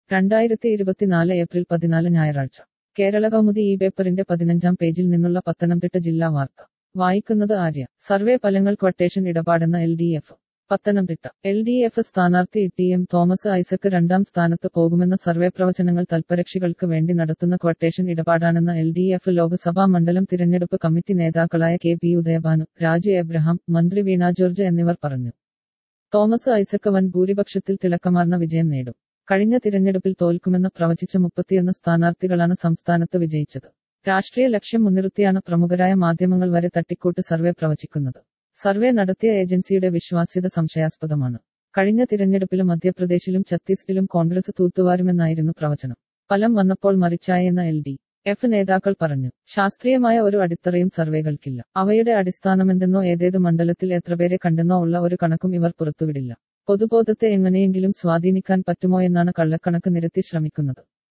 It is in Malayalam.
രണ്ടായിരത്തി ഇരുപത്തിനാല് ഏപ്രിൽ പതിനാല് ഞായറാഴ്ച കേരള കൗമുദി ഈ പേപ്പറിന്റെ പതിനഞ്ചാം പേജിൽ നിന്നുള്ള പത്തനംതിട്ട ജില്ലാ വാർത്ത വായിക്കുന്നത് ആര്യ സർവേ ഫലങ്ങൾ ക്വട്ടേഷൻ ഇടപാടെന്ന L D F Pathanamthitta L D F സ്ഥാനാർത്ഥി ടി എം തോമസ് ഐസക്ക് രണ്ടാം സ്ഥാനത്ത് പോകുമെന്ന സർവേ പ്രവചനങ്ങൾ തൽപരക്ഷികൾക്ക് വേണ്ടി നടത്തുന്ന ക്വട്ടേഷൻ ഇടപാടാണെന്ന എൽ ഡി എഫ് ലോക്സഭാ മണ്ഡലം തിരഞ്ഞെടുപ്പ് കമ്മിറ്റി നേതാക്കളായ കെ പി ഉദയഭാനു രാജു എബ്രഹാം മന്ത്രി വീണ ജോർജ് എന്നിവർ പറഞ്ഞു തോമസ് ഐസക്ക് വൻ ഭൂരിപക്ഷത്തിൽ തിളക്കമാർന്ന വിജയം നേടും കഴിഞ്ഞ തിരഞ്ഞെടുപ്പിൽ തോൽക്കുമെന്ന് പ്രവചിച്ച മുപ്പത്തിയൊന്ന് സ്ഥാനാർത്ഥികളാണ് സംസ്ഥാനത്ത് വിജയിച്ചത് രാഷ്ട്രീയ ലക്ഷ്യം മുൻനിർത്തിയാണ് പ്രമുഖരായ മാധ്യമങ്ങൾ വരെ തട്ടിക്കൂട്ട് സർവേ പ്രവചിക്കുന്നത് സർവേ നടത്തിയ ഏജൻസിയുടെ വിശ്വാസ്യത സംശയാസ്പദമാണ് കഴിഞ്ഞ തിരഞ്ഞെടുപ്പിലും മധ്യപ്രദേശിലും ഛത്തീസ്ഗഡിലും കോൺഗ്രസ് തൂത്തുവാരുമെന്നായിരുന്നു പ്രവചനം ഫലം വന്നപ്പോൾ മറിച്ചായെന്ന എൽ ഡി എഫ് നേതാക്കൾ പറഞ്ഞു ശാസ്ത്രീയമായ ഒരു അടിത്തറയും സർവേകൾക്കില്ല അവയുടെ അടിസ്ഥാനമെന്തെന്നോ ഏതേത് മണ്ഡലത്തിൽ എത്രപേരെ കണ്ടെന്നോ ഉള്ള ഒരു കണക്കും ഇവർ പുറത്തുവിടില്ല പൊതുബോധത്തെ എങ്ങനെയെങ്കിലും സ്വാധീനിക്കാൻ പറ്റുമോ എന്നാണ് കള്ളക്കണക്ക് നിരത്തി ശ്രമിക്കുന്നത്